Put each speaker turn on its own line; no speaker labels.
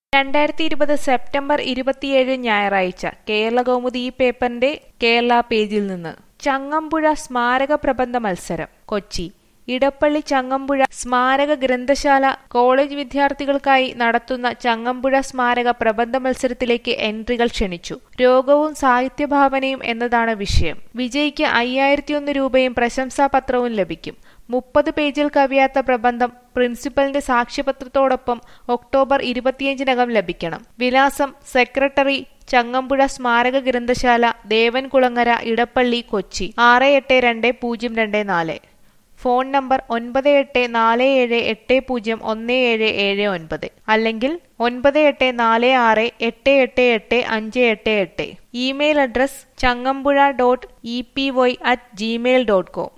രണ്ടായിരത്തി ഇരുപത് സെപ്റ്റംബർ ഇരുപത്തിയേഴ് ഞായറാഴ്ച കേരളകൗമുദി ഈ പേപ്പറിന്റെ കേരള പേജിൽ നിന്ന് ചങ്ങമ്പുഴ സ്മാരക പ്രബന്ധ മത്സരം കൊച്ചി ഇടപ്പള്ളി ചങ്ങമ്പുഴ സ്മാരക ഗ്രന്ഥശാല കോളേജ് വിദ്യാർത്ഥികൾക്കായി നടത്തുന്ന ചങ്ങമ്പുഴ സ്മാരക പ്രബന്ധ മത്സരത്തിലേക്ക് എൻട്രികൾ ക്ഷണിച്ചു രോഗവും സാഹിത്യഭാവനയും എന്നതാണ് വിഷയം വിജയിക്ക് അയ്യായിരത്തിയൊന്ന് രൂപയും പ്രശംസാപത്രവും ലഭിക്കും മുപ്പത് പേജിൽ കവിയാത്ത പ്രബന്ധം പ്രിൻസിപ്പലിന്റെ സാക്ഷ്യപത്രത്തോടൊപ്പം ഒക്ടോബർ ഇരുപത്തിയഞ്ചിനകം ലഭിക്കണം വിലാസം സെക്രട്ടറി ചങ്ങമ്പുഴ സ്മാരക ഗ്രന്ഥശാല ദേവൻകുളങ്ങര ഇടപ്പള്ളി കൊച്ചി ആറ് എട്ട് രണ്ട് പൂജ്യം രണ്ട് നാല് ഫോൺ നമ്പർ ഒൻപത് എട്ട് നാല് ഏഴ് എട്ട് പൂജ്യം ഒന്ന് ഏഴ് ഏഴ് ഒൻപത് അല്ലെങ്കിൽ ഒൻപത് എട്ട് നാല് ആറ് എട്ട് എട്ട് എട്ട് അഞ്ച് എട്ട് എട്ട് email address Changampuzha dot E P Y at Gmail dot com